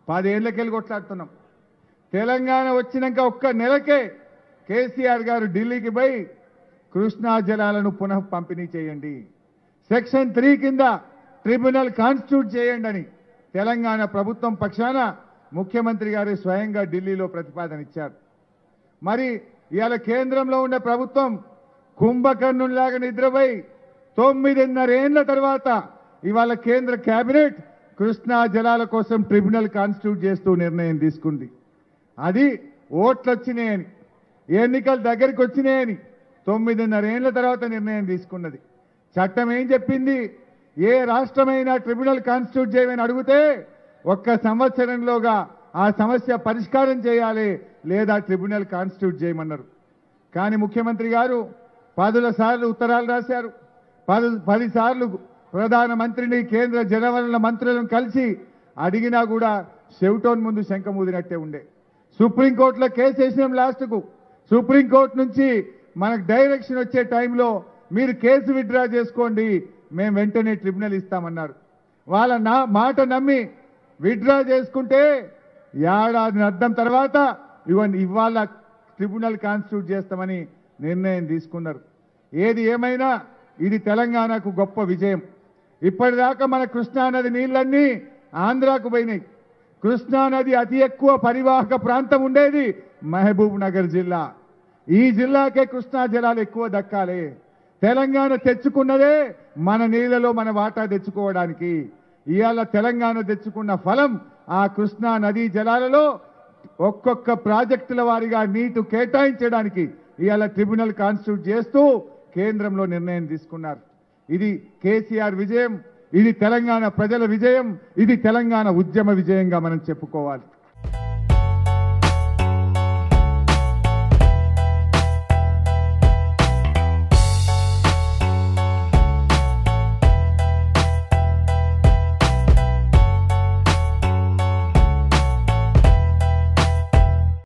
పదేళ్లకెళ్ళి కొట్లాడుతున్నాం తెలంగాణ వచ్చినాక ఒక్క నెలకే కేసీఆర్ గారు ఢిల్లీకి పోయి కృష్ణా జలాలను పునః పంపిణీ చేయండి సెక్షన్ త్రీ కింద ట్రిబ్యునల్ కాన్స్టిట్యూట్ చేయండి అని తెలంగాణ ప్రభుత్వం పక్షాన ముఖ్యమంత్రి గారు స్వయంగా ఢిల్లీలో ప్రతిపాదన ఇచ్చారు మరి ఇవాళ కేంద్రంలో ఉన్న ప్రభుత్వం కుంభకర్ణులాగా నిద్రపోయి తొమ్మిదిన్నరేళ్ల తర్వాత ఇవాళ కేంద్ర కేబినెట్ కృష్ణా జలాల కోసం ట్రిబ్యునల్ కాన్స్టిట్యూట్ చేస్తూ నిర్ణయం తీసుకుంది అది ఓట్లు వచ్చినాయని ఎన్నికలు దగ్గరికి వచ్చినాయని తొమ్మిదిన్నరేళ్ల తర్వాత నిర్ణయం తీసుకున్నది చట్టం ఏం చెప్పింది ఏ రాష్ట్రమైనా ట్రిబ్యునల్ కాన్స్టిట్యూట్ చేయమని అడిగితే ఒక్క సంవత్సరంలోగా ఆ సమస్య పరిష్కారం చేయాలి లేదా ట్రిబ్యునల్ కాన్స్టిట్యూట్ చేయమన్నారు కానీ ముఖ్యమంత్రి గారు పదుల సార్లు ఉత్తరాలు రాశారు పది పది సార్లు ప్రధానమంత్రిని కేంద్ర జలవనరుల మంత్రులను కలిసి అడిగినా కూడా చెవిటోన్ ముందు శంఖమూదినట్టే ఉండే సుప్రీంకోర్టులో కేసు వేసినాం లాస్ట్కు సుప్రీంకోర్టు నుంచి మనకు డైరెక్షన్ వచ్చే టైంలో మీరు కేసు విత్డ్రా చేసుకోండి మేము వెంటనే ట్రిబ్యునల్ ఇస్తామన్నారు వాళ్ళ నా మాట నమ్మి విత్డ్రా చేసుకుంటే ఏడాది అర్థం తర్వాత ఇవన్నీ ఇవాళ ట్రిబ్యునల్ కాన్స్టిట్యూట్ చేస్తామని నిర్ణయం తీసుకున్నారు ఏది ఏమైనా ఇది తెలంగాణకు గొప్ప విజయం ఇప్పటిదాకా మన కృష్ణా నది నీళ్ళన్నీ ఆంధ్రాకు పోయినాయి కృష్ణా నది అతి ఎక్కువ పరివాహక ప్రాంతం ఉండేది మహబూబ్ నగర్ జిల్లా ఈ జిల్లాకే కృష్ణా జలాలు ఎక్కువ దక్కాలి తెలంగాణ తెచ్చుకున్నదే మన నీళ్ళలో మన వాటా తెచ్చుకోవడానికి ఇవాళ తెలంగాణ తెచ్చుకున్న ఫలం ఆ కృష్ణా నదీ జలాలలో ఒక్కొక్క ప్రాజెక్టుల వారిగా నీటు కేటాయించడానికి ఇవాళ ట్రిబ్యునల్ కాన్స్టిట్యూట్ చేస్తూ కేంద్రంలో నిర్ణయం తీసుకున్నారు ఇది కేసీఆర్ విజయం ఇది తెలంగాణ ప్రజల విజయం ఇది తెలంగాణ ఉద్యమ విజయంగా మనం చెప్పుకోవాలి